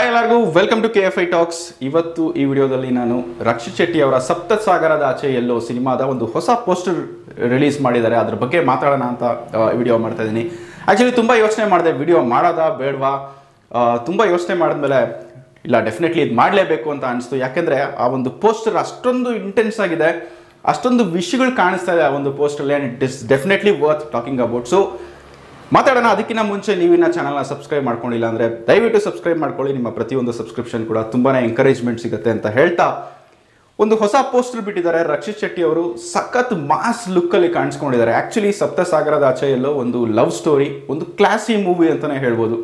hi ಎಲ್ಲರಿಗೂ welcome to K F I talks ಇವತ್ತು ಈ ವಿಡಿಯೋದಲ್ಲಿ ನಾನು ರಕ್ಷಿತ್ ಶೆಟ್ಟಿ ಅವರ ಸಪ್ತ ಸಾಗರದ ಆಚೆ ಎಲ್ಲೋ ಸಿನಿಮಾದ ಒಂದು ಹೊಸ ಪೋಸ್ಟರ್ ರಿಲೀಸ್ ಮಾಡಿದ್ದಾರೆ ಅದ್ರ ಬಗ್ಗೆ ಮಾತಾಡೋಣ ಅಂತ ವಿಡಿಯೋ ಮಾಡ್ತಾ ಇದ್ದೀನಿ ಆ್ಯಕ್ಚುಲಿ ತುಂಬ ಯೋಚನೆ ಮಾಡಿದೆ ವಿಡಿಯೋ ಮಾಡೋದಾ ಬೇಡವಾ ತುಂಬ ಯೋಚನೆ ಮಾಡಿದ್ಮೇಲೆ ಇಲ್ಲ ಡೆಫಿನೆಟ್ಲಿ ಇದು ಮಾಡಲೇಬೇಕು ಅಂತ ಅನಿಸ್ತು ಯಾಕೆಂದರೆ ಆ ಒಂದು ಪೋಸ್ಟರ್ ಅಷ್ಟೊಂದು ಇಂಟೆನ್ಸ್ ಆಗಿದೆ ಅಷ್ಟೊಂದು ವಿಷಯಗಳು ಕಾಣಿಸ್ತಾ ಇದೆ ಆ ಒಂದು ಪೋಸ್ಟಲ್ಲಿ and it is definitely worth talking about so ಮಾತಾಡೋಣ ಅದಕ್ಕಿಂತ ಮುಂಚೆ ನೀವಿನ್ನ ಚಾನಲ್ನ ಸಬ್ಸ್ಕ್ರೈಬ್ ಮಾಡ್ಕೊಂಡಿಲ್ಲ ಅಂದರೆ ದಯವಿಟ್ಟು ಸಬ್ಸ್ಕ್ರೈಬ್ ಮಾಡ್ಕೊಳ್ಳಿ ನಿಮ್ಮ ಪ್ರತಿಯೊಂದು ಸಬ್ಸ್ಕ್ರಿಪ್ಷನ್ ಕೂಡ ತುಂಬಾ ಎಂಕರೇಜ್ಮೆಂಟ್ ಸಿಗುತ್ತೆ ಅಂತ ಹೇಳ್ತಾ ಒಂದು ಹೊಸ ಪೋಸ್ಟರ್ ಬಿಟ್ಟಿದ್ದಾರೆ ರಕ್ಷಿತ್ ಶೆಟ್ಟಿ ಅವರು ಸಖತ್ ಮಾಸ್ ಲುಕ್ಕಲ್ಲಿ ಕಾಣಿಸ್ಕೊಂಡಿದ್ದಾರೆ ಆ್ಯಕ್ಚುಲಿ ಸಪ್ತಸಾಗರದ ಆಚೆ ಎಲ್ಲೋ ಒಂದು ಲವ್ ಸ್ಟೋರಿ ಒಂದು ಕ್ಲಾಸಿ ಮೂವಿ ಅಂತಲೇ ಹೇಳ್ಬೋದು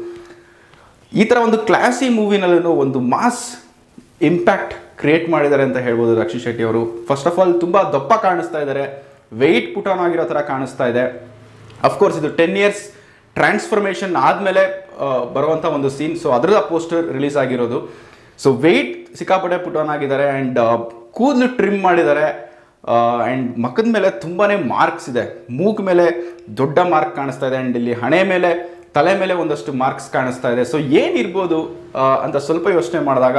ಈ ಥರ ಒಂದು ಕ್ಲಾಸಿ ಮೂವಿನಲ್ಲೂ ಒಂದು ಮಾಸ್ ಇಂಪ್ಯಾಕ್ಟ್ ಕ್ರಿಯೇಟ್ ಮಾಡಿದ್ದಾರೆ ಅಂತ ಹೇಳ್ಬೋದು ರಕ್ಷಿತ್ ಶೆಟ್ಟಿ ಅವರು ಫಸ್ಟ್ ಆಫ್ ಆಲ್ ತುಂಬ ದಪ್ಪ ಕಾಣಿಸ್ತಾ ಇದ್ದಾರೆ ವೆಯ್ಟ್ ಪುಟ್ ಆನ್ ಆಗಿರೋ ಥರ ಕಾಣಿಸ್ತಾ ಇದೆ ಅಫ್ಕೋರ್ಸ್ ಇದು ಟೆನ್ ಇಯರ್ಸ್ ಟ್ರಾನ್ಸ್ಫಾರ್ಮೇಷನ್ ಆದಮೇಲೆ ಬರುವಂಥ ಒಂದು ಸೀನ್ ಸೊ ಅದರ ಪೋಸ್ಟರ್ ರಿಲೀಸ್ ಆಗಿರೋದು ಸೊ ವೆಯ್ಟ್ ಸಿಕ್ಕಾಪಟ್ಟೆ ಪುಟ್ ಆನ್ ಆಗಿದ್ದಾರೆ ಆ್ಯಂಡ್ ಕೂದಲು ಟ್ರಿಮ್ ಮಾಡಿದ್ದಾರೆ ಆ್ಯಂಡ್ ಮಖದ ಮೇಲೆ ತುಂಬಾ ಮಾರ್ಕ್ಸ್ ಇದೆ ಮೂಗ್ ಮೇಲೆ ದೊಡ್ಡ ಮಾರ್ಕ್ ಕಾಣಿಸ್ತಾ ಇದೆ ಆ್ಯಂಡ್ ಇಲ್ಲಿ ಹಣೆ ಮೇಲೆ ತಲೆ ಮೇಲೆ ಒಂದಷ್ಟು ಮಾರ್ಕ್ಸ್ ಕಾಣಿಸ್ತಾ ಇದೆ ಸೊ ಏನಿರ್ಬೋದು ಆ, ಅಂತ ಸ್ವಲ್ಪ ಯೋಚನೆ ಮಾಡಿದಾಗ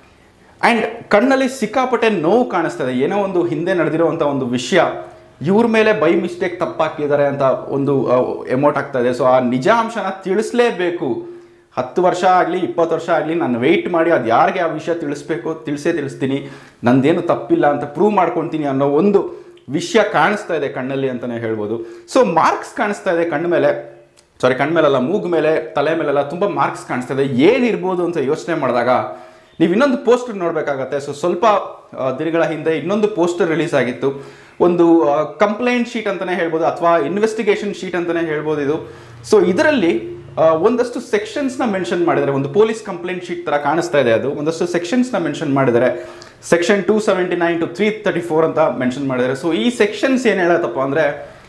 ಆ್ಯಂಡ್ ಕಣ್ಣಲ್ಲಿ ಸಿಕ್ಕಾಪಟ್ಟೆ ನೋವು ಕಾಣಿಸ್ತಾ ಇದೆ ಏನೋ ಒಂದು ಹಿಂದೆ ನಡೆದಿರುವಂಥ ಒಂದು ವಿಷಯ ಇವ್ರ ಮೇಲೆ ಬೈ ಮಿಸ್ಟೇಕ್ ತಪ್ಪಾಕಿದ್ದಾರೆ ಅಂತ ಒಂದು ಎಮೋಟ್ ಆಗ್ತಾ ಇದೆ ಸೊ ಆ ನಿಜಾಂಶನ ತಿಳಿಸ್ಲೇಬೇಕು ಹತ್ತು ವರ್ಷ ಆಗಲಿ ಇಪ್ಪತ್ತು ವರ್ಷ ಆಗಲಿ ನಾನು ವೆಯ್ಟ್ ಮಾಡಿ ಅದು ಯಾರಿಗೆ ಆ ವಿಷಯ ತಿಳಿಸ್ಬೇಕು ತಿಳಿಸೇ ತಿಳಿಸ್ತೀನಿ ನಂದೇನು ತಪ್ಪಿಲ್ಲ ಅಂತ ಪ್ರೂವ್ ಮಾಡ್ಕೊತೀನಿ ಅನ್ನೋ ಒಂದು ವಿಷಯ ಕಾಣಿಸ್ತಾ ಇದೆ ಕಣ್ಣಲ್ಲಿ ಅಂತಲೇ ಹೇಳ್ಬೋದು ಸೊ ಮಾರ್ಕ್ಸ್ ಕಾಣಿಸ್ತಾ ಇದೆ ಕಣ್ಣ ಮೇಲೆ ಸಾರಿ ಕಣ್ಮೇಲೆಲ್ಲ ಮೂಗ್ ಮೇಲೆ ತಲೆ ಮೇಲೆಲ್ಲ ತುಂಬ ಮಾರ್ಕ್ಸ್ ಕಾಣಿಸ್ತಾ ಇದೆ ಏನಿರ್ಬೋದು ಅಂತ ಯೋಚನೆ ಮಾಡಿದಾಗ ನೀವು ಇನ್ನೊಂದು ಪೋಸ್ಟರ್ ನೋಡಬೇಕಾಗತ್ತೆ ಸೊ ಸ್ವಲ್ಪ ಆ, ದಿನಗಳ ಹಿಂದೆ ಇನ್ನೊಂದು ಪೋಸ್ಟರ್ ರಿಲೀಸ್ ಆಗಿತ್ತು ಒಂದು ಕಂಪ್ಲೇಂಟ್ ಶೀಟ್ ಅಂತಲೇ ಹೇಳ್ಬೋದು ಅಥವಾ ಇನ್ವೆಸ್ಟಿಗೇಷನ್ ಶೀಟ್ ಅಂತಲೇ ಹೇಳ್ಬೋದು ಇದು ಸೊ ಇದರಲ್ಲಿ ಆ, ಒಂದಷ್ಟು ಸೆಕ್ಷನ್ಸ್ನ ಮೆನ್ಷನ್ ಮಾಡಿದ್ದಾರೆ ಒಂದು ಪೊಲೀಸ್ ಕಂಪ್ಲೇಂಟ್ ಶೀಟ್ ಥರ ಕಾಣಿಸ್ತಾ ಇದೆ ಅದು ಒಂದಷ್ಟು ಸೆಕ್ಷನ್ಸ್ನ ಮೆನ್ಷನ್ ಮಾಡಿದ್ದಾರೆ section two seventy nine to three thirty four ಅಂತ ಮೆನ್ಷನ್ ಮಾಡಿದ್ದಾರೆ ಸೊ ಈ ಸೆಕ್ಷನ್ಸ್ ಏನು ಹೇಳತ್ತಪ್ಪ ಅಂದರೆ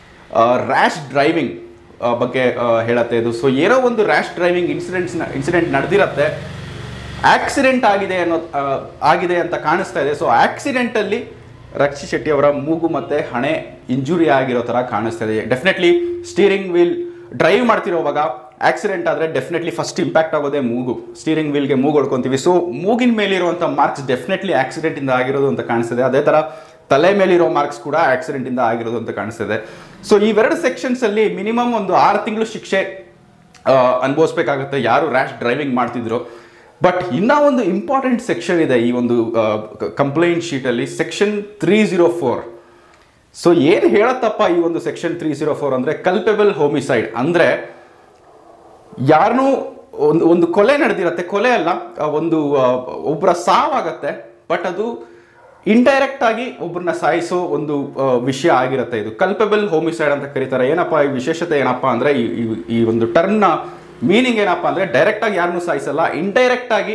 ರ್ಯಾಶ್ ಡ್ರೈವಿಂಗ್ ಬಗ್ಗೆ ಆ, ಹೇಳತ್ತೆ ಇದು ಸೊ ಏನೋ ಒಂದು ರ್ಯಾಶ್ ಡ್ರೈವಿಂಗ್ ಇನ್ಸಿಡೆಂಟ್ಸ್ ಇನ್ಸಿಡೆಂಟ್ ನಡೆದಿರತ್ತೆ ಆಕ್ಸಿಡೆಂಟ್ ಆಗಿದೆ ಅನ್ನೋ ಆ, ಆಗಿದೆ ಅಂತ ಕಾಣಿಸ್ತಾ ಇದೆ ಸೊ ಆಕ್ಸಿಡೆಂಟಲ್ಲಿ ರಕ್ಷಿತ್ ಶೆಟ್ಟಿ ಅವರ ಮೂಗು ಮತ್ತೆ ಹಣೆ ಇಂಜುರಿ ಆಗಿರೋ ಥರ ಕಾಣಿಸ್ತಾ ಇದೆ ಡೆಫಿನೆಟ್ಲಿ ಸ್ಟೀರಿಂಗ್ ವೀಲ್ ಡ್ರೈವ್ ಮಾಡ್ತಿರೋವಾಗ ಆಕ್ಸಿಡೆಂಟ್ ಆದರೆ ಡೆಫಿನೆಟ್ಲಿ ಫಸ್ಟ್ ಇಂಪ್ಯಾಕ್ಟ್ ಆಗೋದೇ ಮೂಗು ಸ್ಟೀರಿಂಗ್ ವೀಲ್ಗೆ ಮೂಗು ಹೊಡ್ಕೊಂತೀವಿ ಸೊ ಮೂಗಿನ ಮೇಲಿರುವಂಥ ಮಾರ್ಕ್ಸ್ ಡೆಫಿನೆಟ್ಲಿ ಆಕ್ಸಿಡೆಂಟಿಂದ ಆಗಿರೋದು ಅಂತ ಕಾಣಿಸ್ತಿದೆ ಅದೇ ಥರ ತಲೆ ಮೇಲಿರೋ ಮಾರ್ಕ್ಸ್ ಕೂಡ ಆಕ್ಸಿಡೆಂಟಿಂದ ಆಗಿರೋದು ಅಂತ ಕಾಣಿಸ್ತಿದೆ ಸೊ ಇವೆರಡು ಸೆಕ್ಷನ್ಸಲ್ಲಿ ಮಿನಿಮಮ್ ಒಂದು ಆರು ತಿಂಗಳು ಶಿಕ್ಷೆ ಆ, ಅನುಭವಿಸ್ಬೇಕಾಗುತ್ತೆ ಯಾರು ರ್ಯಾಶ್ ಡ್ರೈವಿಂಗ್ ಮಾಡ್ತಿದ್ರು ಬಟ್ ಇನ್ನೂ ಒಂದು ಇಂಪಾರ್ಟೆಂಟ್ ಸೆಕ್ಷನ್ ಇದೆ ಈ ಒಂದು ಕಂಪ್ಲೇಂಟ್ ಶೀಟಲ್ಲಿ section three zero four so ಏನು ಹೇಳತ್ತಪ್ಪ ಈ ಒಂದು ಸೆಕ್ಷನ್ ತ್ರೀ ಜೀರೋ ಫೋರ್ ಅಂದರೆ ಕಲ್ಪೆಬಲ್ ಹೋಮಿಸೈಡ್ ಅಂದರೆ ಯಾರನ್ನೂ ಒಂದು ಒಂದು ಕೊಲೆ ನಡೆದಿರತ್ತೆ ಕೊಲೆ ಅಲ್ಲ ಆ, ಒಂದು ಆ, ಒಬ್ಬರ ಸಾವಾಗತ್ತೆ ಬಟ್ ಅದು ಇಂಡೈರೆಕ್ಟ್ ಆಗಿ ಒಬ್ಬರನ್ನ ಸಾಯಿಸೋ ಒಂದು ಆ, ವಿಷಯ ಆಗಿರುತ್ತೆ ಇದು ಕಲ್ಪೆಬಲ್ ಹೋಮಿಸೈಡ್ ಅಂತ ಕರೀತಾರೆ ಏನಪ್ಪ ಈ ವಿಶೇಷತೆ ಏನಪ್ಪ ಅಂದರೆ ಈ ಈ- ಈ ಒಂದು ಟರ್ಮ್ನ ಮೀನಿಂಗ್ ಏನಪ್ಪ ಅಂದರೆ ಡೈರೆಕ್ಟ್ ಆಗಿ ಯಾರನ್ನೂ ಸಾಯಿಸಲ್ಲ ಇಂಡೈರೆಕ್ಟ್ ಆಗಿ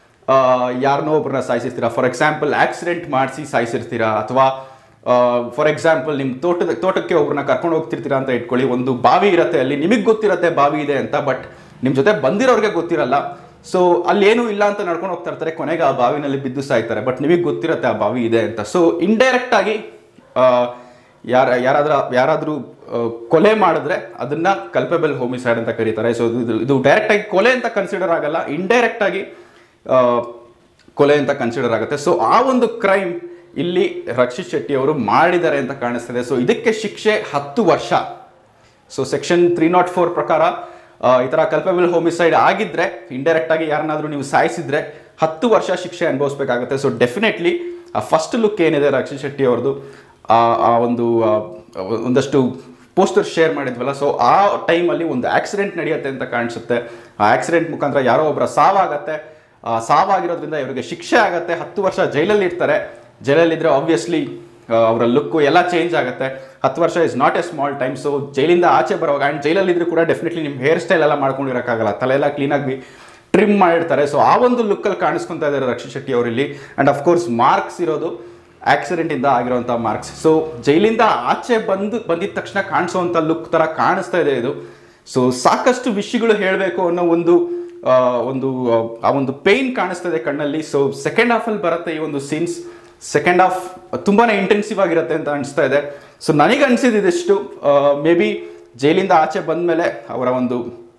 ಯಾರನ್ನೋ ಒಬ್ಬರನ್ನ ಸಾಯಿಸಿರ್ತೀರಾ ಫಾರ್ ಎಕ್ಸಾಂಪಲ್ ಆಕ್ಸಿಡೆಂಟ್ ಮಾಡಿಸಿ ಸಾಯಿಸಿರ್ತೀರಾ ಅಥವಾ ಫಾರ್ ಎಕ್ಸಾಂಪಲ್ ನಿಮ್ಮ ತೋಟದ ತೋಟಕ್ಕೆ ಒಬ್ಬರನ್ನ ಕರ್ಕೊಂಡು ಹೋಗ್ತಿರ್ತೀರಾ ಅಂತ ಇಟ್ಕೊಳ್ಳಿ ಒಂದು ಬಾವಿ ಇರುತ್ತೆ ಅಲ್ಲಿ ನಿಮಗೆ ಗೊತ್ತಿರತ್ತೆ ಬಾವಿ ಇದೆ ಅಂತ ಬಟ್ ನಿಮ್ಮ ಜೊತೆ ಬಂದಿರೋರಿಗೆ ಗೊತ್ತಿರಲ್ಲ ಸೊ ಅಲ್ಲಿ ಏನೂ ಇಲ್ಲ ಅಂತ ನಡ್ಕೊಂಡು ಹೋಗ್ತಾ ಇರ್ತಾರೆ ಕೊನೆಗೆ ಆ ಬಾವಿನಲ್ಲಿ ಬಿದ್ದು ಸಾಯ್ತಾರೆ ಬಟ್ ನಿಮಗೆ ಗೊತ್ತಿರತ್ತೆ ಆ ಬಾವಿ ಇದೆ ಅಂತ ಸೊ ಇಂಡೈರೆಕ್ಟ್ ಆಗಿ ಆ, ಯಾರ ಯಾರಾದ್ರೂ ಯಾರಾದರೂ ಕೊಲೆ ಮಾಡಿದ್ರೆ ಅದನ್ನ ಕಲ್ಪೆಬಲ್ ಹೋಮಿಸೈಡ್ ಅಂತ ಕರೀತಾರೆ ಸೊ ಇದು ಇದು ಡೈರೆಕ್ಟ್ ಆಗಿ ಕೊಲೆ ಅಂತ ಕನ್ಸಿಡರ್ ಆಗಲ್ಲ ಇಂಡೈರೆಕ್ಟ್ ಆಗಿ ಆ, ಕೊಲೆ ಅಂತ ಕನ್ಸಿಡರ್ ಆಗುತ್ತೆ ಸೊ ಆ ಒಂದು ಕ್ರೈಮ್ ಇಲ್ಲಿ ರಕ್ಷಿತ್ ಶೆಟ್ಟಿ ಅವರು ಮಾಡಿದ್ದಾರೆ ಅಂತ ಕಾಣಿಸ್ತಿದೆ ಸೊ ಇದಕ್ಕೆ ಶಿಕ್ಷೆ ಹತ್ತು ವರ್ಷ so section three nought four ಪ್ರಕಾರ ಆ, ಈ ಥರ ಕಲ್ಪಬಲ್ ಹೋಮಿಸೈಡ್ ಆಗಿದ್ರೆ ಇಂಡೈರೆಕ್ಟ್ ಆಗಿ ಯಾರನ್ನಾದ್ರೂ ನೀವು ಸಾಯಿಸಿದ್ರೆ ಹತ್ತು ವರ್ಷ ಶಿಕ್ಷೆ ಅನುಭವಿಸ್ಬೇಕಾಗುತ್ತೆ ಸೊ ಡೆಫಿನೆಟ್ಲಿ ಆ ಫಸ್ಟ್ ಲುಕ್ ಏನಿದೆ ರಕ್ಷಿತ್ ಶೆಟ್ಟಿ ಅವ್ರದ್ದು ಆ ಆ ಒಂದು ಆ, ಒಂದಷ್ಟು ಪೋಸ್ಟರ್ ಶೇರ್ ಮಾಡಿದ್ವಲ್ಲ ಸೊ ಆ ಟೈಮಲ್ಲಿ ಒಂದು ಆಕ್ಸಿಡೆಂಟ್ ನಡೆಯುತ್ತೆ ಅಂತ ಕಾಣಿಸುತ್ತೆ ಆ ಆಕ್ಸಿಡೆಂಟ್ ಮುಖಾಂತರ ಯಾರೋ ಒಬ್ಬರ ಸಾವಾಗತ್ತೆ ಆ ಸಾವಾಗಿರೋದ್ರಿಂದ ಇವರಿಗೆ ಶಿಕ್ಷೆ ಆಗತ್ತೆ ಹತ್ತು ವರ್ಷ ಜೈಲಲ್ಲಿ ಇರ್ತಾರೆ ಜೈಲಲ್ಲಿದ್ದರೆ ಆಬ್ವಿಯಸ್ಲಿ ಅವರ ಲುಕ್ಕು ಎಲ್ಲ ಚೇಂಜ್ ಆಗುತ್ತೆ ಹತ್ತು ವರ್ಷ is not a small time so ಜೈಲಿಂದ ಆಚೆ ಬರುವಾಗ ಆ್ಯಂಡ್ ಜೈಲಲ್ಲಿದ್ದರೂ ಕೂಡ ಡೆಫಿನೆಟ್ಲಿ ನಿಮ್ಮ ಹೇರ್ ಸ್ಟೈಲ್ ಎಲ್ಲ ಮಾಡ್ಕೊಂಡಿರೋಕ್ಕಾಗಲ್ಲ ತಲೆ ಎಲ್ಲ ಕ್ಲೀನಾಗಿ ಟ್ರಿಮ್ ಮಾಡಿರ್ತಾರೆ ಸೊ ಆ ಒಂದು ಲುಕ್ಕಲ್ಲಿ ಕಾಣಿಸ್ಕೊತಾ ಇದ್ದಾರೆ ರಕ್ಷಿತ್ ಶೆಟ್ಟಿ ಅವರಿಲ್ಲಿ ಆ್ಯಂಡ್ ಅಫ್ಕೋರ್ಸ್ ಮಾರ್ಕ್ಸ್ ಇರೋದು ಆಕ್ಸಿಡೆಂಟಿಂದ ಆಗಿರುವಂಥ ಮಾರ್ಕ್ಸ್ ಸೊ ಜೈಲಿಂದ ಆಚೆ ಬಂದು ಬಂದಿದ ತಕ್ಷಣ ಕಾಣಿಸುವಂಥ ಲುಕ್ ಥರ ಕಾಣಿಸ್ತಾ ಇದೆ ಇದು ಸೊ ಸಾಕಷ್ಟು ವಿಷಯಗಳು ಹೇಳಬೇಕು ಅನ್ನೋ ಒಂದು ಆ, ಒಂದು ಆ, ಆ ಒಂದು ಪೇಯ್ನ್ ಕಾಣಿಸ್ತಾ ಇದೆ ಕಣ್ಣಲ್ಲಿ ಸೊ ಸೆಕೆಂಡ್ ಹಾಫಲ್ಲಿ ಬರುತ್ತೆ ಈ ಒಂದು ಸೀನ್ಸ್ ಸೆಕೆಂಡ್ ಹಾಫ್ ತುಂಬಾ ಇಂಟೆನ್ಸಿವ್ ಆಗಿರುತ್ತೆ ಅಂತ ಅನಿಸ್ತಾ ಇದೆ ಸೊ ನನಗೆ ಅನಿಸಿದ್ದು ಇದಿಷ್ಟು ಮೇ ಬಿ ಜೈಲಿಂದ ಆಚೆ ಬಂದಮೇಲೆ ಅವರ ಒಂದು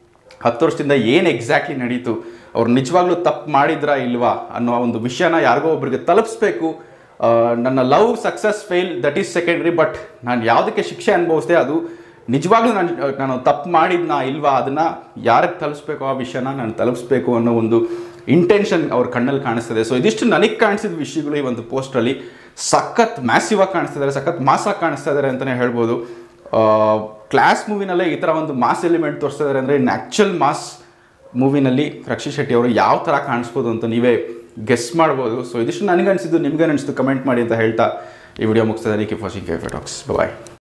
ಹತ್ತು ವರ್ಷದಿಂದ ಏನು ಎಕ್ಸಾಕ್ಟ್ಲಿ ನಡೀತು ಅವ್ರು ನಿಜವಾಗ್ಲೂ ತಪ್ಪು ಮಾಡಿದ್ರಾ ಇಲ್ವಾ ಅನ್ನೋ ಒಂದು ವಿಷಯನ ಯಾರಿಗೋ ಒಬ್ರಿಗೆ ತಲುಪಿಸ್ಬೇಕು ಆ, ನನ್ನ love success fail that is secondary but ನಾನು ಯಾವುದಕ್ಕೆ ಶಿಕ್ಷೆ ಅನುಭವಿಸಿದೆ ಅದು ನಿಜವಾಗ್ಲೂ ನಾನು ನಾನು ತಪ್ಪು ಮಾಡಿದ್ನಾ ಇಲ್ವಾ ಅದನ್ನು ಯಾರಿಗೆ ತಲುಪಿಸ್ಬೇಕು ಆ ವಿಷಯನ ನಾನು ತಲುಪಿಸ್ಬೇಕು ಅನ್ನೋ ಒಂದು ಇಂಟೆನ್ಷನ್ ಅವ್ರ ಕಣ್ಣಲ್ಲಿ ಕಾಣಿಸ್ತದೆ ಸೊ ಇದಿಷ್ಟು ನನಗೆ ಕಾಣಿಸಿದ ವಿಷಯಗಳು ಈ ಒಂದು ಪೋಸ್ಟಲ್ಲಿ ಸಖತ್ ಮ್ಯಾಸಿವ್ ಆಗಿ ಕಾಣಿಸ್ತಾ ಇದ್ದಾರೆ ಸಖತ್ ಮಾಸಾಗಿ ಕಾಣಿಸ್ತಾ ಇದ್ದಾರೆ ಅಂತಲೇ ಹೇಳ್ಬೋದು ಕ್ಲಾಸ್ ಮೂವಿನಲ್ಲೇ ಈ ಥರ ಒಂದು ಮಾಸ್ ಎಲಿಮೆಂಟ್ ತೋರಿಸ್ತಾ ಇದ್ದಾರೆ ಅಂದರೆ ಇನ್ನು ಆ್ಯಕ್ಚುಲ್ ಮಾಸ್ ಮೂವಿನಲ್ಲಿ ರಕ್ಷಿತ್ ಶೆಟ್ಟಿ ಅವರು ಯಾವ ಥರ ಕಾಣಿಸ್ಬೋದು ಅಂತ ನೀವೇ ಗೆಸ್ ಮಾಡ್ಬೋದು ಸೊ ಇದಿಷ್ಟು ನನಗೆ ಅನಿಸಿದ್ದು ನಿಮ್ಗೆ ಅನಿಸ್ತು ಕಮೆಂಟ್ ಮಾಡಿ ಅಂತ ಹೇಳ್ತಾ ಈ ವಿಡಿಯೋ ಮುಗಿಸ್ತದೆ ಕೀಪ್ ವಾಚಿಂಗ್ ಫೇವ್ರೆಟ್ ಟಾಕ್ಸ್ ಬಾಯ್